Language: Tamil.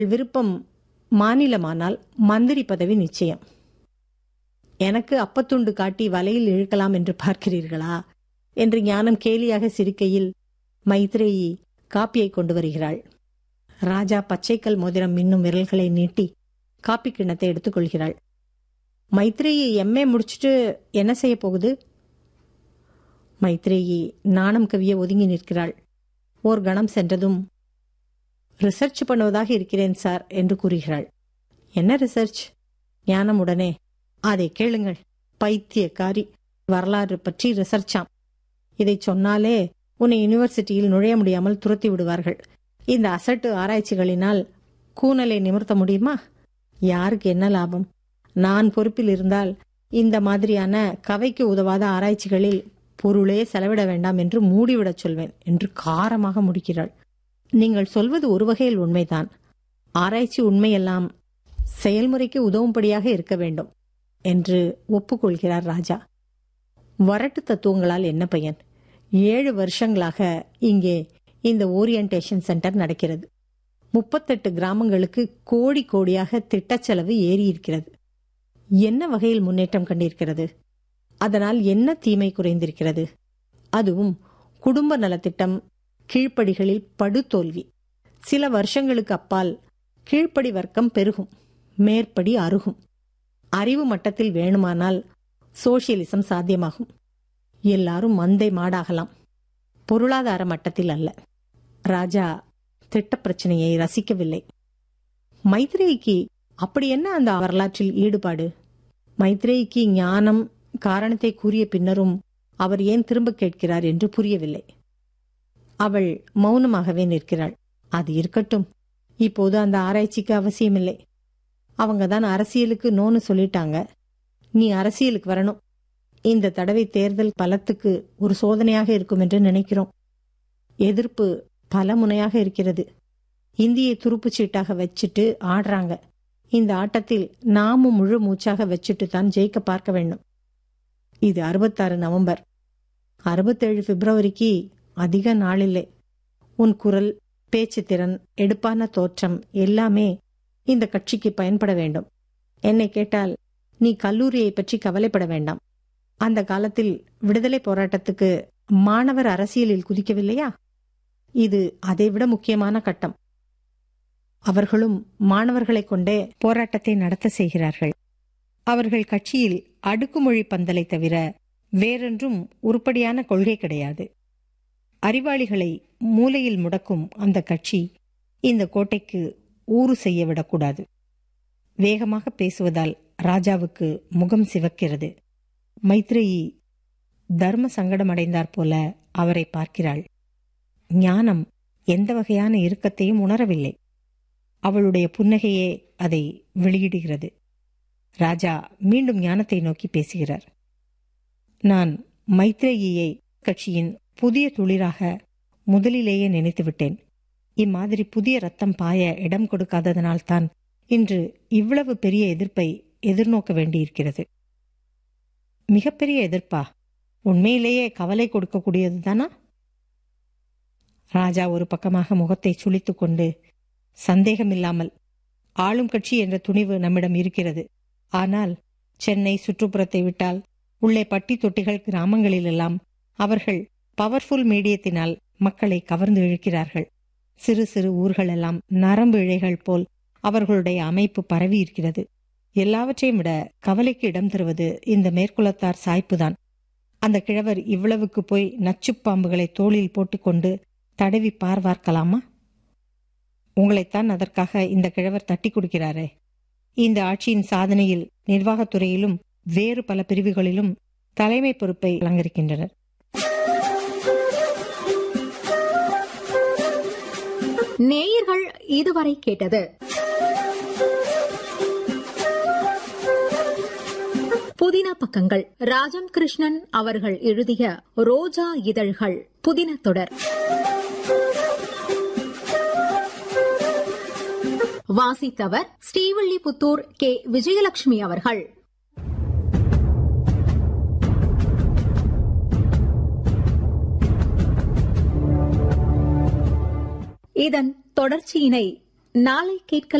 விருப்பம் மாநிலமானால் மந்திரி பதவி நிச்சயம் எனக்கு அப்பத்துண்டு காட்டி வலையில் இழுக்கலாம் என்று பார்க்கிறீர்களா என்று ஞானம் கேலியாக சிரிக்கையில் மைத்ரேயி காப்பியை கொண்டு வருகிறாள் ராஜா பச்சைக்கல் மோதிரம் மின்னும் விரல்களை நீட்டி காப்பி கிண்ணத்தை எடுத்துக்கொள்கிறாள் மைத்ரேயி எம்ஏ முடிச்சுட்டு என்ன செய்ய போகுது மைத்ரேயி நாணம் கவிய ஒதுங்கி நிற்கிறாள் ஓர் கணம் சென்றதும் ரிசர்ச் பண்ணுவதாக இருக்கிறேன் சார் என்று கூறுகிறாள் என்ன ரிசர்ச் ஞானம் உடனே அதை கேளுங்கள் பைத்தியக்காரி வரலாறு பற்றி ரிசர்ச்சாம் இதை சொன்னாலே உன்னை யூனிவர்சிட்டியில் நுழைய முடியாமல் துரத்தி விடுவார்கள் இந்த அசட்டு ஆராய்ச்சிகளினால் கூனலை நிமிர்த்த முடியுமா யாருக்கு என்ன லாபம் நான் பொறுப்பில் இருந்தால் இந்த மாதிரியான கவைக்கு உதவாத ஆராய்ச்சிகளில் பொருளே செலவிட வேண்டாம் என்று மூடிவிடச் சொல்வேன் என்று காரமாக முடிக்கிறாள் நீங்கள் சொல்வது ஒரு வகையில் உண்மைதான் ஆராய்ச்சி உண்மையெல்லாம் செயல்முறைக்கு உதவும்படியாக இருக்க வேண்டும் என்று ஒப்புக்கொள்கிறார் ராஜா வரட்டு தத்துவங்களால் என்ன பயன் ஏழு வருஷங்களாக இங்கே இந்த ஓரியன்டேஷன் சென்டர் நடக்கிறது முப்பத்தெட்டு கிராமங்களுக்கு கோடி கோடியாக திட்டச் செலவு ஏறி இருக்கிறது என்ன வகையில் முன்னேற்றம் கண்டிருக்கிறது அதனால் என்ன தீமை குறைந்திருக்கிறது அதுவும் குடும்ப நலத்திட்டம் கீழ்ப்படிகளில் படுதோல்வி சில வருஷங்களுக்கு அப்பால் கீழ்ப்படி வர்க்கம் பெருகும் மேற்படி அருகும் அறிவு மட்டத்தில் வேணுமானால் சோசியலிசம் சாத்தியமாகும் எல்லாரும் மந்தை மாடாகலாம் பொருளாதார மட்டத்தில் அல்ல ராஜா திட்ட பிரச்சனையை ரசிக்கவில்லை மைத்ரேயிக்கு அப்படி என்ன அந்த வரலாற்றில் ஈடுபாடு மைத்ரேயிக்கு ஞானம் காரணத்தை கூறிய பின்னரும் அவர் ஏன் திரும்ப கேட்கிறார் என்று புரியவில்லை அவள் மௌனமாகவே நிற்கிறாள் அது இருக்கட்டும் இப்போது அந்த ஆராய்ச்சிக்கு அவசியமில்லை அவங்க தான் அரசியலுக்கு நோன்னு சொல்லிட்டாங்க நீ அரசியலுக்கு வரணும் இந்த தடவை தேர்தல் பலத்துக்கு ஒரு சோதனையாக இருக்கும் என்று நினைக்கிறோம் எதிர்ப்பு பல முனையாக இருக்கிறது இந்தியை துருப்புச் சீட்டாக வச்சுட்டு ஆடுறாங்க இந்த ஆட்டத்தில் நாமும் முழு மூச்சாக வச்சுட்டு தான் ஜெயிக்க பார்க்க வேண்டும் இது அறுபத்தாறு நவம்பர் அறுபத்தேழு பிப்ரவரிக்கு அதிக நாளில்லை உன் குரல் பேச்சு திறன் எடுப்பான தோற்றம் எல்லாமே இந்த கட்சிக்கு பயன்பட வேண்டும் என்னை கேட்டால் நீ கல்லூரியை பற்றி கவலைப்பட வேண்டாம் அந்த காலத்தில் விடுதலை போராட்டத்துக்கு மாணவர் அரசியலில் குதிக்கவில்லையா இது அதைவிட முக்கியமான கட்டம் அவர்களும் மாணவர்களைக் கொண்டே போராட்டத்தை நடத்த செய்கிறார்கள் அவர்கள் கட்சியில் அடுக்குமொழி பந்தலை தவிர வேறொன்றும் உருப்படியான கொள்கை கிடையாது அறிவாளிகளை மூலையில் முடக்கும் அந்த கட்சி இந்த கோட்டைக்கு ஊறு செய்ய விடக்கூடாது வேகமாக பேசுவதால் ராஜாவுக்கு முகம் சிவக்கிறது மைத்ரேயி தர்ம சங்கடமடைந்தாற் போல அவரை பார்க்கிறாள் ஞானம் எந்த வகையான இறுக்கத்தையும் உணரவில்லை அவளுடைய புன்னகையே அதை வெளியிடுகிறது ராஜா மீண்டும் ஞானத்தை நோக்கி பேசுகிறார் நான் மைத்ரேயியை கட்சியின் புதிய துளிராக முதலிலேயே நினைத்துவிட்டேன் இம்மாதிரி புதிய ரத்தம் பாய இடம் கொடுக்காததனால்தான் இன்று இவ்வளவு பெரிய எதிர்ப்பை எதிர்நோக்க வேண்டியிருக்கிறது மிகப்பெரிய எதிர்ப்பா உண்மையிலேயே கவலை கொடுக்கக்கூடியது தானா ராஜா ஒரு பக்கமாக முகத்தை சுளித்துக் கொண்டு சந்தேகமில்லாமல் ஆளும் கட்சி என்ற துணிவு நம்மிடம் இருக்கிறது ஆனால் சென்னை சுற்றுப்புறத்தை விட்டால் உள்ளே பட்டி தொட்டிகள் கிராமங்களிலெல்லாம் அவர்கள் பவர்ஃபுல் மீடியத்தினால் மக்களை கவர்ந்து இழுக்கிறார்கள் சிறு சிறு ஊர்களெல்லாம் நரம்பு இழைகள் போல் அவர்களுடைய அமைப்பு பரவி இருக்கிறது எல்லாவற்றையும் விட கவலைக்கு இடம் தருவது இந்த மேற்குலத்தார் சாய்ப்புதான் அந்த கிழவர் இவ்வளவுக்கு போய் நச்சுப்பாம்புகளை தோளில் போட்டுக்கொண்டு தடவி பார்வார்க்கலாமா உங்களைத்தான் அதற்காக இந்த கிழவர் தட்டி கொடுக்கிறாரே இந்த ஆட்சியின் சாதனையில் நிர்வாகத்துறையிலும் வேறு பல பிரிவுகளிலும் தலைமை பொறுப்பை அலங்கரிக்கின்றனர் நேயர்கள் இதுவரை கேட்டது புதின பக்கங்கள் ராஜம் கிருஷ்ணன் அவர்கள் எழுதிய ரோஜா இதழ்கள் புதின தொடர் வாசித்தவர் ஸ்ரீவில்லிபுத்தூர் கே விஜயலட்சுமி அவர்கள் இதன் தொடர்ச்சியினை நாளை கேட்கலாம்